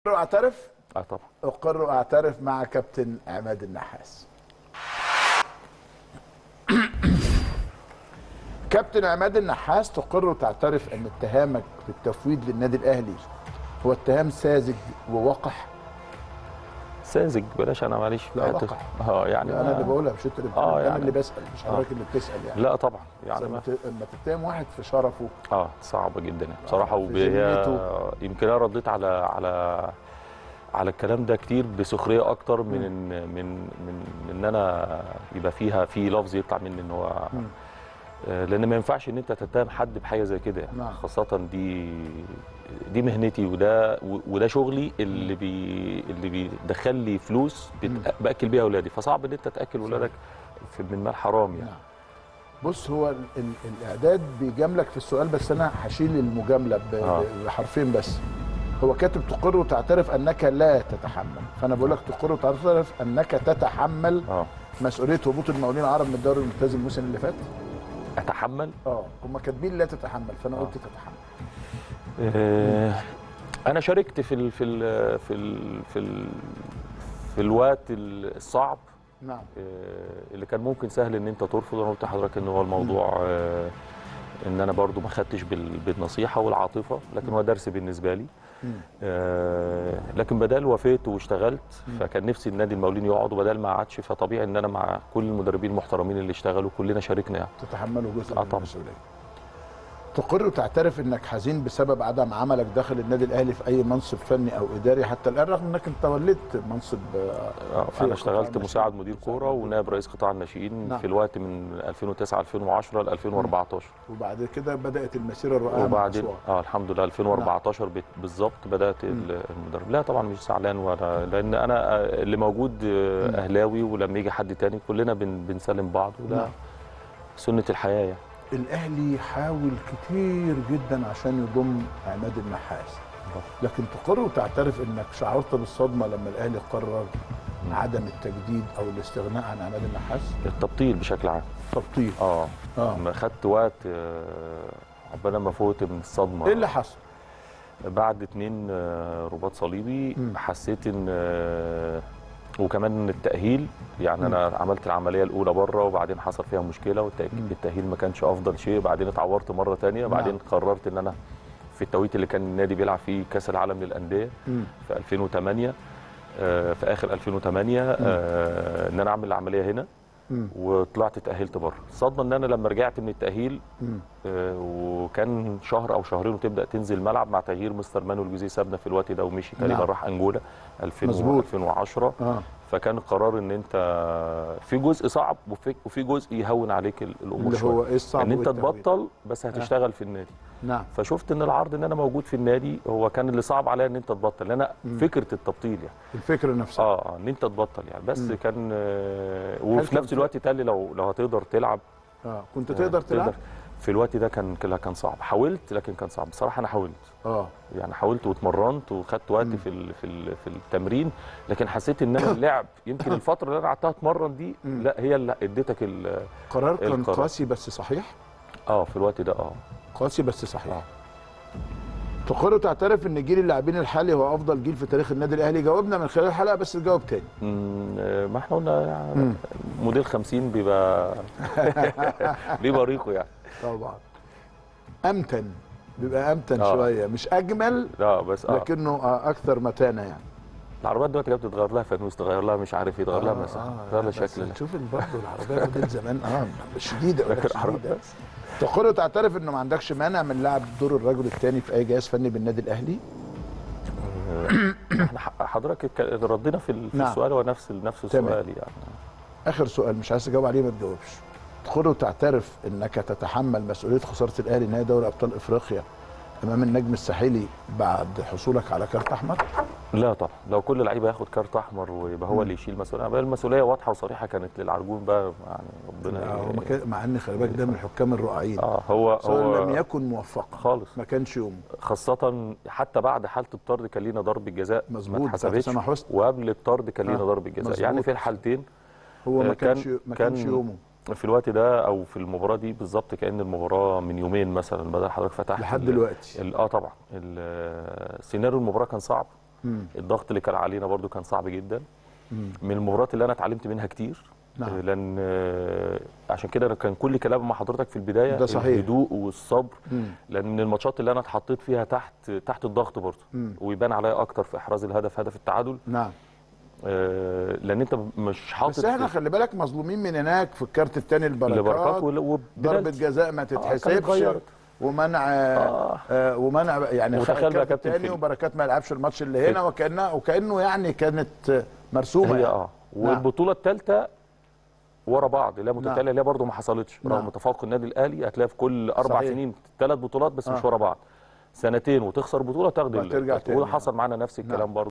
اعترف اه طبعا اقر واعترف مع كابتن عماد النحاس كابتن عماد النحاس تقر وتعترف ان اتهامك بالتفويض للنادي الاهلي هو اتهام ساذج ووقح ساذج بلاش انا معلش لا، حتة- وقع. اه يعني انا ما- اللي بقولها مش انت اللي آه، بتقول انا يعني- اللي بسال مش حضرتك اللي بتسال يعني لا طبعا يعني لما ما ت- لما تتهم واحد في شرفه اه صعبه جدا يعني بصراحه في وهي ذمته. يمكن انا رديت على على على الكلام ده كتير بسخريه اكتر من ان من من من ان انا يبقى فيها في لفظ يطلع مني ان هو مم. آه، لان ما ينفعش ان انت تتهم حد بحاجه زي كده يعني نعم. خاصه دي دي مهنتي وده وده شغلي اللي بي اللي بيدخل لي فلوس بت- باكل بيها اولادي فصعب ان انت تاكل ولادك في من مال حرام يعني نعم بص هو ال ال الاعداد بيجاملك في السؤال بس انا هشيل المجامله ب- آه. ب- بحرفين بس هو كاتب تقر وتعترف انك لا تتحمل فانا بقول لك تقر وتعترف انك تتحمل اه مسؤوليه هبوط المقاولين العرب من الدوري الممتاز الموسم اللي فات اتحمل اه هم كاتبين لا تتحمل فانا قلت تتحمل آه، انا شاركت في ال في ال في ال في ال في الوقت الصعب نعم آه، اللي كان ممكن سهل ان انت ترفض انا قلت لحضرتك ان هو الموضوع آه، ان انا برضو ما خدتش بال- بالنصيحه والعاطفه لكن هو درس بالنسبه لي مم. آه، لكن بدل وافيت واشتغلت فكان نفسي النادي المقاولين يقعد وبدل ما قعدش فطبيعي ان انا مع كل المدربين المحترمين اللي اشتغلوا كلنا شاركنا يعني تتحملوا جزء آه من طبعا. المسؤوليه تقر وتعترف انك حزين بسبب عدم عملك داخل النادي الاهلي في اي منصب فني او اداري حتى الان رغم انك انت وليت منصب آه، آه، في انا قطاع اشتغلت الناشئين. مساعد مدير كوره مساعد مدير ونائب رئيس قطاع الناشئين نعم. في الوقت من 2009 2010 ل 2014 وبعد كده بدات المسيره الرائعه مع وبعدين أسوان. اه الحمد لله 2014 بت- بالظبط بدات ال- المدرب لا طبعا مش زعلان ولا لان انا آه، اللي موجود آه، مم. اهلاوي ولما يجي حد تاني كلنا بن بنسلم بعض وده نعم. سنه الحياه يعني الاهلي حاول كتير جدا عشان يضم عماد النحاس لكن تقر وتعترف انك شعرت بالصدمه لما الاهلي قرر عدم التجديد او الاستغناء عن عماد النحاس التبطيل بشكل عام تبطيل اه اه لما خدت وقت آه، عقبال ما فوت من الصدمه ايه اللي حصل؟ بعد اتنين آه، رباط صليبي مم. حسيت ان آه، وكمان التأهيل يعني مم. انا عملت العمليه الاولى بره وبعدين حصل فيها مشكله مم. والتأهيل ما كانش افضل شيء بعدين اتعورت مره تانية بعدين نعم. قررت ان انا في التوقيت اللي كان النادي بيلعب فيه كاس العالم للانديه مم. في 2008 آه، في اخر 2008 آه، ان انا اعمل العمليه هنا مم. وطلعت اتأهلت بره الصدمه ان انا لما رجعت من التأهيل مم. آه، وكان شهر او شهرين وتبدا تنزل الملعب مع تغيير مستر مانويل جوزيه سابنا في الوقت ده ومشي تقريبا نعم. راح انجولا 2000 مظبوط. 2010 اه فكان القرار ان انت في جزء صعب وفي وفي جزء يهون عليك ال- الامور اللي شويه هو ايه الصعب ان انت والتهويل؟ تبطل بس هتشتغل في النادي نعم فشفت ان العرض ان انا موجود في النادي هو كان اللي صعب عليا ان انت تبطل لان انا مم. فكره التبطيل يعني الفكره نفسها اه آه، ان انت تبطل يعني بس مم. كان آه، هل وفي كان نفس في- الوقت تاني لي لو لو هتقدر تلعب اه كنت تقدر تلعب؟ في الوقت ده كان كان كان صعب حاولت لكن كان صعب بصراحه انا حاولت اه يعني حاولت واتمرنت وخدت وقت مم. في ال في ال في التمرين لكن حسيت ان انا اللعب يمكن الفتره اللي انا قعدتها اتمرن دي مم. لا هي اللي اديتك ال- قرار كان القرار. قاسي بس صحيح اه في الوقت ده اه قاسي بس صحيح آه. تقر وتعترف ان جيل اللاعبين الحالي هو افضل جيل في تاريخ النادي الاهلي جاوبنا من خلال الحلقه بس تجاوب تاني مم، آه، ما احنا قلنا يعني مم. موديل 50 بيبقى ليه بريقه يعني طبعا امتن بيبقى امتن آه. شويه مش اجمل لا بس اه لكنه آه اكثر متانه يعني العربيات دلوقتي كانت بتتغير لها فانوس تغير لها مش عارف ايه تغير لها مساحه تغير لها بس شكل تشوف برضه العربيه موديل زمان اه شديده ولا لكن شديده العربيات تقر وتعترف انه ما عندكش مانع من لعب دور الرجل الثاني في اي جهاز فني بالنادي الاهلي احنا ح- حضرتك اتك- ردينا في ال- في نعم. السؤال هو نفس ال- نفس تمام. السؤال يعني اخر سؤال مش عايز تجاوب عليه ما تجاوبش تقر وتعترف انك تتحمل مسؤوليه خساره الاهلي نهائي دوري ابطال افريقيا امام النجم الساحلي بعد حصولك على كارت احمر لا طبعا لو كل لعيب هياخد كارت احمر ويبقى هو اللي يشيل مسؤوليه بقى المسؤوليه واضحه وصريحه كانت للعرجون بقى يعني ربنا لا، هو ي- ما كان- مع ان خلي بالك ده من الحكام الرائعين اه هو سواء هو لم يكن موفقا خالص ما كانش يومه خاصة حتى بعد حالة الطرد كان لينا ضربة جزاء مظبوط، ما بتاعت اتحسبتش أسامة حسني. وقبل الطرد كان لينا آه، ضربة جزاء مظبوط. يعني في الحالتين هو ما آه، كان- كانش ما كان- كانش يومه في الوقت ده او في المباراة دي بالظبط كأن المباراة من يومين مثلا بدل حضرتك فتحت لحد ال- دلوقتي ال- اه طبعا ال- سيناريو المباراة كان صعب مم. الضغط اللي كان علينا برضو كان صعب جدا مم. من المباريات اللي انا اتعلمت منها كتير نعم. آه، لان آه، عشان كده أنا كان كل كلام مع حضرتك في البدايه ده صحيح. الهدوء والصبر مم. لان من الماتشات اللي انا اتحطيت فيها تحت تحت الضغط برضه مم. ويبان عليا اكتر في احراز الهدف هدف التعادل نعم آه، لان انت مش حاطط بس احنا خلي بالك مظلومين من هناك في الكارت الثاني لبركات البركات وال- ضربة وبنالتي. جزاء ما كانت تتحسبش اتغيرت. ومنع آه. آه ومنع يعني خد وتخيل بقى الكارت كابتن الثاني في- وبركات ما يلعبش الماتش اللي هنا وكانه وكانه يعني كانت مرسومه هي يعني. اه والبطوله الثالثه ورا بعض لا متتاليه اللي هي برضه ما حصلتش نعم. رغم تفوق النادي الاهلي هتلاقي في كل اربع صحيح. سنين ثلاث بطولات بس مش آه. ورا بعض سنتين وتخسر بطوله تاخد وترجع ال- تاني. وحصل معانا نفس الكلام نعم. برضه